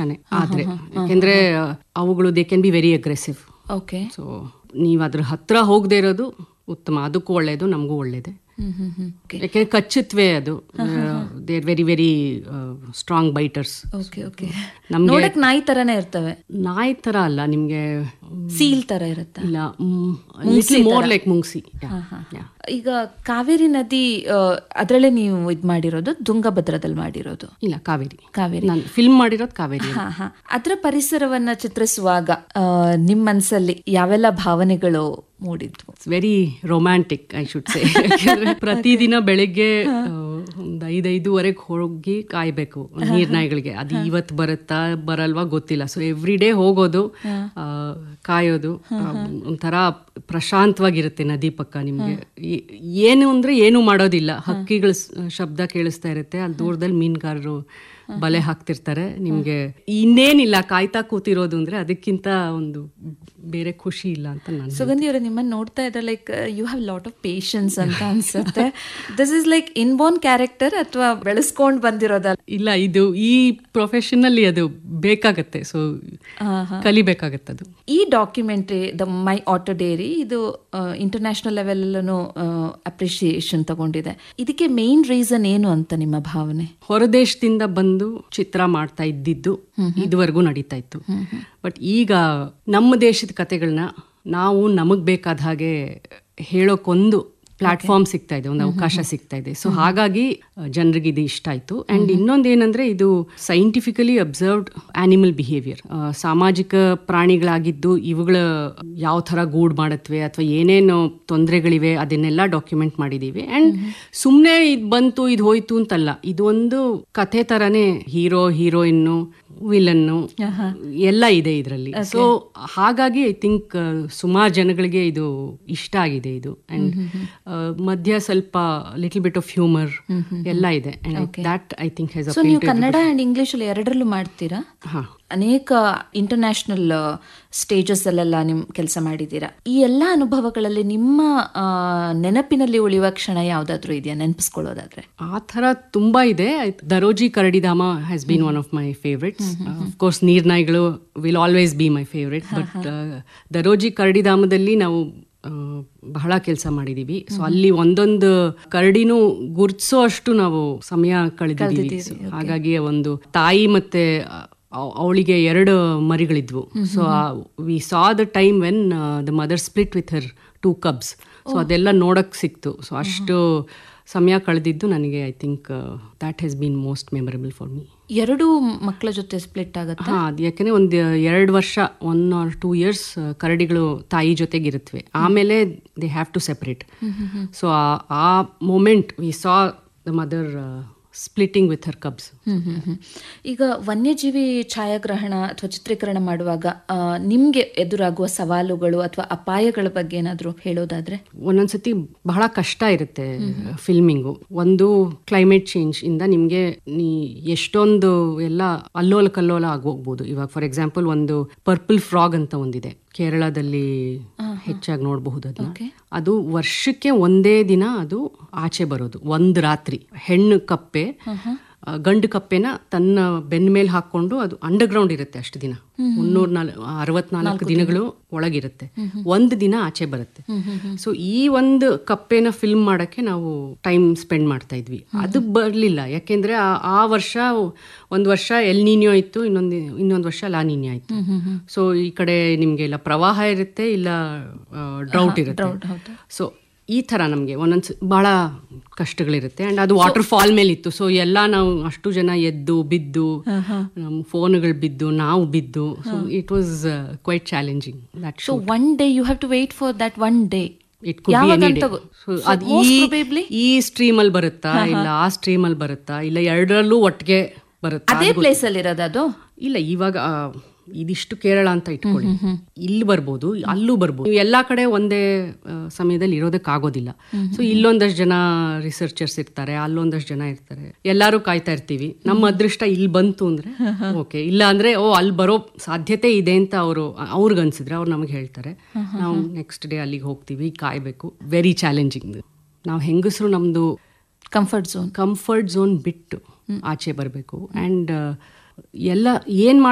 ಕಷ್ಟನೇ ಆದ್ರೆ ಯಾಕೆಂದ್ರೆ ಅವುಗಳು they can be very aggressive okay so ನೀವು ಅದ್ರ ಹತ್ರ ಹೋಗದೆ ಇರೋದು ಉತ್ತಮ ಅದಕ್ಕೂ ಒಳ್ಳೇದು ನಮಗೂ ಒಳ್ಳೇದೆ ಹ್ಮ್ ಹ್ಮ್ ಹ್ಮ್ ಯಾಕೆಂದ್ರೆ ಕಚ್ಚುತ್ತವೆ ಅದು they are very very strong biters okay okay ನಮ್ಗೆ ನೋಡಕ್ ನಾಯಿ ತರನೇ ಇರ್ತವೆ ನಾಯಿ ತರ ಅಲ್ಲ ನಿಮ್ಗೆ ಸೀಲ್ ತರ ಇರುತ್ತೆ ಇಲ್ಲ ಮೋರ್ ಲೈಕ್ ಮುಂಗ್ಸಿ Yeah, yeah. ಈಗ ಕಾವೇರಿ ನದಿ ಅದರಲ್ಲೇ ನೀವು ಇದ್ ಮಾಡಿರೋದು ತುಂಗಭದ್ರದಲ್ಲಿ ಮಾಡಿರೋದು ಇಲ್ಲ ಕಾವೇರಿ ಕಾವೇರಿ ನಾನು ಫಿಲ್ಮ್ ಮಾಡಿರೋದು ಕಾವೇರಿ ಹಾ ಹಾ ಅದರ ಪರಿಸರವನ್ನ ಚಿತ್ರಿಸುವಾಗ ಆ, ನಿಮ್ ಮನ್ಸಲ್ಲಿ ಯಾವೆಲ್ಲ ಭಾವನೆಗಳು ಮೂಡಿದ್ವು it's very romantic I should say ಪ್ರತಿದಿನ ಬೆಳಿಗ್ಗೆ ಆ, ಒಂದ್ ಐದೈದುವರೆಗೆ ಹೋಗಿ ಕಾಯ್ಬೇಕು ನೀರ್ನಾಯಿಗಳಿಗೆ ಅದು ಇವತ್ತು ಬರುತ್ತಾ ಬರಲ್ವಾ ಗೊತ್ತಿಲ್ಲ ಸೊ ಎವ್ರಿ ಡೇ ಹೋಗೋದು ಆ, ಕಾಯೋದು ಆ, ಒಂಥರ ಪ್ರಶಾಂತವಾಗಿರುತ್ತೆ ನದಿ ಪಕ್ಕ ನಿಮ್ಗೆ ಈ- ಏನು ಅಂದ್ರೆ ಏನು ಮಾಡೋದಿಲ್ಲ ಹಕ್ಕಿಗಳ ಸ್- ಶಬ್ದ ಕೇಳಿಸ್ತಾ ಇರುತ್ತೆ ಅಲ್ಲಿ ದೂರದಲ್ಲಿ ಮೀನುಗಾರರು ಬಲೆ ಹಾಕ್ತಿರ್ತಾರೆ ನಿಮ್ಗೆ ಇನ್ನೇನಿಲ್ಲ ಕಾಯ್ತಾ ಕೂತಿರೋದು ಅಂದ್ರೆ ಅದಕ್ಕಿಂತ ಒಂದು ಬೇರೆ ಖುಷಿ ಇಲ್ಲ ಅಂತ ನಾನು ಸುಗಂಧಿ ಅವರೇ ನಿಮ್ಮನ್ನ ನೋಡ್ತಾ ಇದ್ರೆ like you have lot of patience ಅಂತ ಅನ್ಸುತ್ತೆ this is like inborn character ಅಥವಾ ಬೆಳೆಸ್ಕೊಂಡ್ ಬಂದಿರೋದಲ್ಲ ಇಲ್ಲ ಇದು ಈ ಪ್ರೊಫೆಷನ್ ಅಲ್ಲಿ ಅದು ಬೇಕಾಗತ್ತೆ ಸೊ ಕಲಿಬೇಕಾಗತ್ತೆ ಅದು ಈ documentary the my auto diary ಇದು ಇಂಟರ್ನ್ಯಾಷನಲ್ ಲೆವೆಲ್ ಅಪ್ರಿಷಿಯೇಷನ್ ತಗೊಂಡಿದೆ ಇದಕ್ಕೆ ಮೇನ್ ರೀಸನ್ ಏನು ಅಂತ ನಿಮ್ಮ ಭಾವನೆ ಹೊರದೇಶದಿಂದ ಬಂದು ಚಿತ್ರ ಮಾಡ್ತಾ ಇದ್ದಿದ್ದು ಇದುವರೆಗೂ ನಡೀತಾ ಇತ್ತು ಬಟ್ ಈಗ ನಮ್ಮ ದೇಶದ ಕತೆಗಳನ್ನ ನಾವು ನಮಗ್ ಬೇಕಾದ ಹಾಗೆ ಹೇಳೋಕೊಂದು ಪ್ಲಾಟ್ಫಾರ್ಮ್ ಸಿಗ್ತಾ ಇದೆ ಒಂದು ಅವಕಾಶ ಸಿಗ್ತಾ ಇದೆ ಸೊ ಹಾಗಾಗಿ ಜನರಿಗೆ ಇದು ಇಷ್ಟ ಆಯ್ತು ಅಂಡ್ ಇನ್ನೊಂದು ಏನಂದ್ರೆ ಇದು ಸೈಂಟಿಫಿಕಲಿ ಅಬ್ಸರ್ವ್ಡ್ ಆನಿಮಲ್ ಬಿಹೇವಿಯರ್ ಸಾಮಾಜಿಕ ಪ್ರಾಣಿಗಳಾಗಿದ್ದು ಇವುಗಳ ಯಾವ ಥರ ಗೂಡ್ ಮಾಡತ್ವೆ ಅಥವಾ ಏನೇನು ತೊಂದರೆಗಳಿವೆ ಅದನ್ನೆಲ್ಲ ಡಾಕ್ಯುಮೆಂಟ್ ಮಾಡಿದೀವಿ ಅಂಡ್ ಸುಮ್ಮನೆ ಇದು ಬಂತು ಇದು ಹೋಯ್ತು ಅಂತಲ್ಲ ಇದು ಒಂದು ಕಥೆ ತರನೇ ಹೀರೋ ಹೀರೋಯಿನ್ನು ವಿಲನ್ನು ಎಲ್ಲ ಇದೆ ಇದರಲ್ಲಿ ಸೊ ಹಾಗಾಗಿ ಐ ಥಿಂಕ್ ಸುಮಾರು ಜನಗಳಿಗೆ ಇದು ಇಷ್ಟ ಆಗಿದೆ ಇದು ಅಂಡ್ ಮಧ್ಯ ಸ್ವಲ್ಪ ಲಿಟಲ್ ಬಿಟ್ ಆಫ್ ಹ್ಯೂಮರ್ ಎಲ್ಲ ಇದೆ that I think has so ನೀವು ಕನ್ನಡ ಅಂಡ್ ಇಂಗ್ಲಿಷ್ ಅಲ್ಲಿ ಎರಡರಲ್ಲೂ ಮಾಡ್ತೀರಾ ಹಾ ಅನೇಕ ಇಂಟರ್ನ್ಯಾಷನಲ್ ಸ್ಟೇಜಸ್ ಅಲ್ಲೆಲ್ಲ ನಿಮ್ ಕೆಲಸ ಮಾಡಿದ್ದೀರಾ ಈ ಎಲ್ಲಾ ಅನುಭವಗಳಲ್ಲಿ ನಿಮ್ಮ ಆ, ನೆನಪಿನಲ್ಲಿ ಉಳಿಯುವ ಕ್ಷಣ ಯಾವ್ದಾದ್ರು ಇದೆಯಾ ನೆನಪಿಸ್ಕೊಳ್ಳೋದಾದ್ರೆ ಆ ಥರ ತುಂಬಾ ಇದೆ ದರೋಜಿ ಕರಡಿಧಾಮ has been one of my favourites course ನೀರ್ನಾಯಿಗಳು will always be my favourite but Daroji ಕರಡಿಧಾಮದಲ್ಲಿ ನಾವು ಆ, ಬಹಳ ಕೆಲಸ ಮಾಡಿದೀವಿ ಸೊ ಅಲ್ಲಿ ಒಂದೊಂದು ಕರಡಿನೂ ಗುರ್ತಿಸೋ ಅಷ್ಟು ನಾವು ಸಮಯ ಕಳೆದಿದ್ದೀವಿ So, ಹಾಗಾಗಿ ಒಂದು ತಾಯಿ ಮತ್ತೆ ಅವಳಿಗೆ ಎರಡು ಮರಿಗಳಿದ್ವು so we saw the time when the mother split with her two cubs so ಅದೆಲ್ಲ ನೋಡಕ್ ಸಿಕ್ತು ಸೊ ಅಷ್ಟು ಸಮಯ ಕಳೆದಿದ್ದು ನನಗೆ I think that has been most memorable for me ಎರಡು ಮಕ್ಕಳ ಜೊತೆ ಸ್ಪ್ಲಿಟ್ ಆಗುತ್ತೆ ಹಾ ಅದು ಯಾಕಂದ್ರೆ ಒಂದು ಎರಡು ವರ್ಷ ಒನ್ ಆರ್ ಟೂ ಇಯರ್ಸ್ ಕರಡಿಗಳು ತಾಯಿ ಜೊತೆಗಿರುತ್ತವೆ ಆಮೇಲೆ they have to separate so ಆ moment we saw the mother splitting with her cubs hmm hmm hmm. ಈಗ ವನ್ಯಜೀವಿ ಛಾಯಾಗ್ರಹಣ ಅಥವಾ ಚಿತ್ರೀಕರಣ ಮಾಡುವಾಗ ಆ, ನಿಮ್ಗೆ ಎದುರಾಗುವ ಸವಾಲುಗಳು ಅಥವಾ ಅಪಾಯಗಳ ಬಗ್ಗೆ ಏನಾದ್ರು ಹೇಳೋದಾದ್ರೆ ಒಂದೊಂದ್ಸತಿ ಬಹಳ ಕಷ್ಟ ಇರುತ್ತೆ ಫಿಲ್ಮಿಂಗು ಒಂದು ಕ್ಲೈಮೇಟ್ ಚೇಂಜ್ ಇಂದ ನಿಮ್ಗೆ ನೀ ಎಷ್ಟೊಂದು ಎಲ್ಲ ಅಲ್ಲೋಲ ಕಲ್ಲೋಲ ಆಗೋಗ್ಬೋದು ಇವಾಗ ಫಾರ್ ಎಕ್ಸಾಂಪಲ್ ಒಂದು ಪರ್ಪಲ್ ಫ್ರಾಗ್ ಅಂತ ಒಂದಿದೆ ಕೇರಳದಲ್ಲಿ ಹೆಚ್ಚಾಗಿ ನೋಡಬಹುದು ಅದನ್ನ ಅದು ವರ್ಷಕ್ಕೆ ಒಂದೇ ದಿನ ಅದು ಆಚೆ ಬರೋದು ಒಂದು ರಾತ್ರಿ ಹೆಣ್ಣು ಕಪ್ಪೆ ಆ, ಗಂಡು ಕಪ್ಪೆನ ತನ್ನ ಬೆನ್ನ ಮೇಲೆ ಹಾಕೊಂಡು ಅದು ಅಂಡರ್ ಗ್ರೌಂಡ್ ಇರುತ್ತೆ ಅಷ್ಟು ದಿನ ಮುನ್ನೂರ ನಾಲ್ ಅರವತ್ನಾಲ್ಕು ದಿನಗಳು ಒಳಗಿರುತ್ತೆ ಒಂದು ದಿನ ಆಚೆ ಬರುತ್ತೆ ಸೊ ಈ ಒಂದು ಕಪ್ಪೆನ ಫಿಲ್ಮ್ ಮಾಡಕ್ಕೆ ನಾವು ಟೈಮ್ ಸ್ಪೆಂಡ್ ಮಾಡ್ತಾ ಇದ್ವಿ ಅದು ಬರ್ಲಿಲ್ಲ ಯಾಕೆಂದ್ರೆ ಆ- ಆ ವರ್ಷ ಒಂದು ವರ್ಷ ಎಲ್ ನೀನ್ಯೋ ಇತ್ತು ಇನ್ನೊಂದು ಇನ್ನೊಂದು ವರ್ಷ ಲಾ ನೀನ್ಯೋ ಆಯ್ತು ಸೊ ಈ ಕಡೆ ನಿಮ್ಗೆ ಇಲ್ಲ ಪ್ರವಾಹ ಇರುತ್ತೆ ಇಲ್ಲ ಡ್ರೌಟ್ ಇರುತ್ತೆ ಸೊ ಈ ಥರ ನಮಗೆ ಒಂದೊಂದು ಭಾಳ ಕಷ್ಟಗಳಿರುತ್ತೆ ಆ್ಯಂಡ್ ಅದು ವಾಟರ್ ಫಾಲ್ ಮೇಲೆ ಇತ್ತು ಸೊ ಎಲ್ಲ ನಾವು ಅಷ್ಟು ಜನ ಎದ್ದು ಬಿದ್ದು ನಮ್ಮ ಫೋನ್ಗಳು ಬಿದ್ದು ನಾವು ಬಿದ್ದು so it was quite challenging that so one day you have to wait for that one day it could be ಯಾವಾಗ ಎನಿ ಅಂತ ಡೇ ಗೊ- ಸೊ So ಅದು most ಈ probably- ಈ ಸ್ಟ್ರೀಮ್ ಅಲ್ಲಿ ಬರುತ್ತಾ ಇಲ್ಲ ಆ ಸ್ಟ್ರೀಮ್ ಅಲ್ಲಿ ಬರುತ್ತಾ ಇಲ್ಲ ಎರಡರಲ್ಲೂ ಒಟ್ಟಿಗೆ ಬರುತ್ತಾ ಅದೇ ಪ್ಲೇಸ್ ಅಲ್ಲಿ ಇರೋದು ಅದು ಇಲ್ಲ ಇವಾಗ ಆ, ಇದಿಷ್ಟು ಕೇರಳ ಅಂತ ಇಟ್ಕೊಳ್ಳಿ ಇಲ್ಲಿ ಬರ್ಬೋದು ಅಲ್ಲೂ ಬರ್ಬೋದು ನೀವು ಎಲ್ಲಾ ಕಡೆ ಒಂದೇ ಆ, ಸಮಯದಲ್ಲಿ ಇರೋದಕ್ಕಾಗೋದಿಲ್ಲ ಸೊ ಇಲ್ಲೊಂದಷ್ಟು ಜನ ರಿಸರ್ಚರ್ಸ್ ಇರ್ತಾರೆ ಅಲ್ಲೊಂದಷ್ಟು ಜನ ಇರ್ತಾರೆ ಎಲ್ಲಾರು ಕಾಯ್ತಾ ಇರ್ತೀವಿ ನಮ್ಮ ಅದೃಷ್ಟ ಇಲ್ಲಿ ಬಂತು ಅಂದ್ರೆ ಓಕೆ ಇಲ್ಲ ಅಂದ್ರೆ ಓ ಅಲ್ಲಿ ಬರೋ ಸಾಧ್ಯತೆ ಇದೆ ಅಂತ ಅವರು ಅವ್ರಿಗೆ ಅನ್ಸಿದ್ರೆ ಅವ್ರು ನಮಗೆ ಹೇಳ್ತಾರೆ ನಾವು ನೆಕ್ಸ್ಟ್ ಡೇ ಅಲ್ಲಿಗೆ ಹೋಗ್ತೀವಿ ಕಾಯ್ಬೇಕು ವೆರಿ ಚಾಲೆಂಜಿಂಗ್ ನಾವು ಹೆಂಗಸರು ನಮ್ದು ಕಂಫರ್ಟ್ ಝೋನ್ ಕಂಫರ್ಟ್ ಝೋನ್ ಬಿಟ್ಟು ಆಚೆ ಬರಬೇಕು ಆ್ಯಂಡ್ ಎಲ್ಲ ಏನು